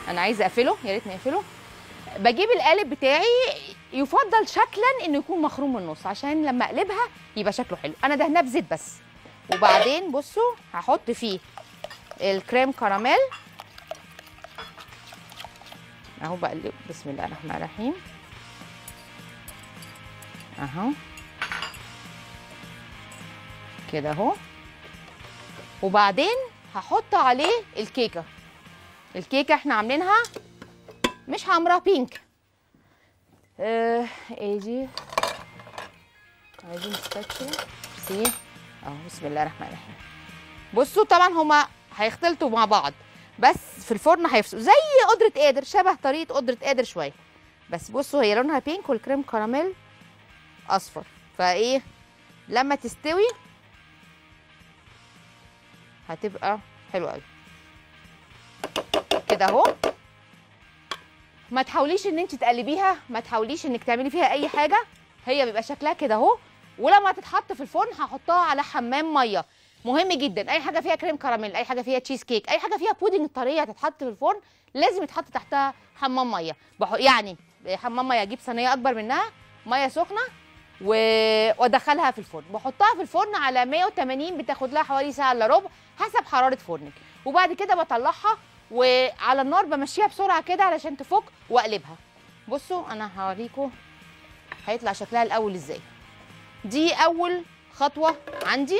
انا عايزه اقفله يا ريت نقفله بجيب القالب بتاعي يفضل شكلا انه يكون مخروم من النص عشان لما اقلبها يبقى شكله حلو انا دهناه بزيت بس وبعدين بصوا هحط فيه الكريم كراميل اهو بقلب بسم الله الرحمن الرحيم اهو كده اهو وبعدين هحط عليه الكيكه الكيكه احنا عاملينها مش حمرا بينك اه ايه دي عايزين سباتشولا سي اهو بسم الله الرحمن الرحيم بصوا طبعا هما هيختلطوا مع بعض بس في الفرن هيفصلوا زي قدرة قادر شبه طريقة قدرة قادر شوية بس بصوا هي لونها بينك والكريم كراميل اصفر فايه لما تستوي هتبقى حلوه قوي كده اهو ما تحاوليش ان انت تقلبيها ما تحاوليش انك تعملي فيها اي حاجه هي بيبقى شكلها كده اهو ولما تتحط في الفرن هحطها على حمام ميه مهم جدا اي حاجه فيها كريم كراميل اي حاجه فيها تشيز كيك اي حاجه فيها بودنج طريه هتتحط في الفرن لازم يتحط تحتها حمام ميه بح... يعني حمام ميه اجيب صينيه اكبر منها ميه سخنه و... وادخلها في الفرن بحطها في الفرن على 180 بتاخد لها حوالي ساعه الا ربع حسب حراره فرنك وبعد كده بطلعها وعلى النار بمشيها بسرعه كده علشان تفك واقلبها بصوا انا هوريكم هيطلع شكلها الاول ازاي دي اول خطوه عندي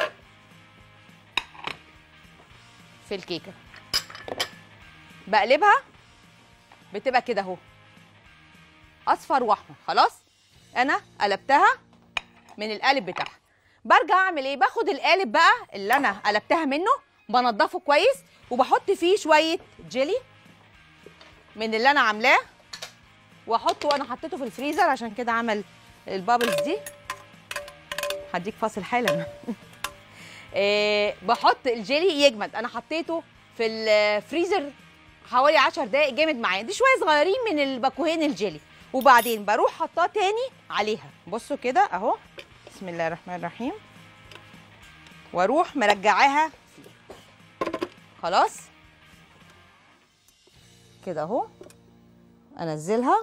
في الكيكه بقلبها بتبقى كده اهو اصفر واحمر خلاص انا قلبتها من القالب بتاعها برجع اعمل ايه باخد القالب بقى اللي انا قلبتها منه بنضفه كويس وبحط فيه شويه جيلي من اللي انا عاملاه واحطه وانا حطيته في الفريزر عشان كده عمل البابلز دي هديك فاصل حالا إيه بحط الجيلي يجمد انا حطيته في الفريزر حوالي 10 دقايق جامد معايا دي شويه صغيرين من الباكوهين الجيلي وبعدين بروح حطاه تاني عليها بصوا كده اهو بسم الله الرحمن الرحيم واروح مرجعاها فيه خلاص كده اهو انزلها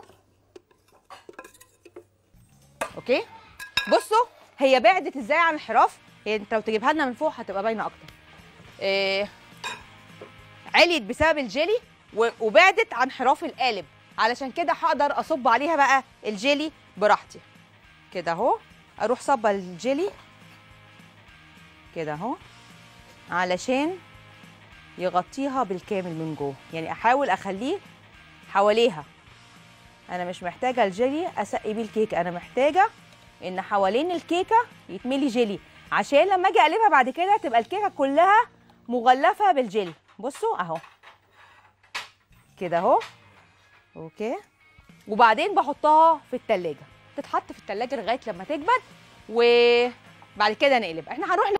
اوكي بصوا هي بعدت ازاي عن الحراف هي انت لو تجيبها لنا من فوق هتبقى باينه اكتر إيه عليت بسبب الجيلي و- وبعدت عن حراف القالب علشان كده هقدر اصب عليها بقى الجيلي براحتي كده اهو اروح صبه الجيلي كده اهو علشان يغطيها بالكامل من جوه يعني احاول اخليه حواليها انا مش محتاجه الجيلي اسقي بيه الكيكه انا محتاجه ان حوالين الكيكه يتملي جيلي عشان لما اجي اقلبها بعد كده تبقى الكيكه كلها مغلفه بالجيلي بصوا اهو كده اهو اوكي وبعدين بحطها في التلاجة تتحط في التلاجة لغايه لما تجمد وبعد كده نقلب احنا هنروح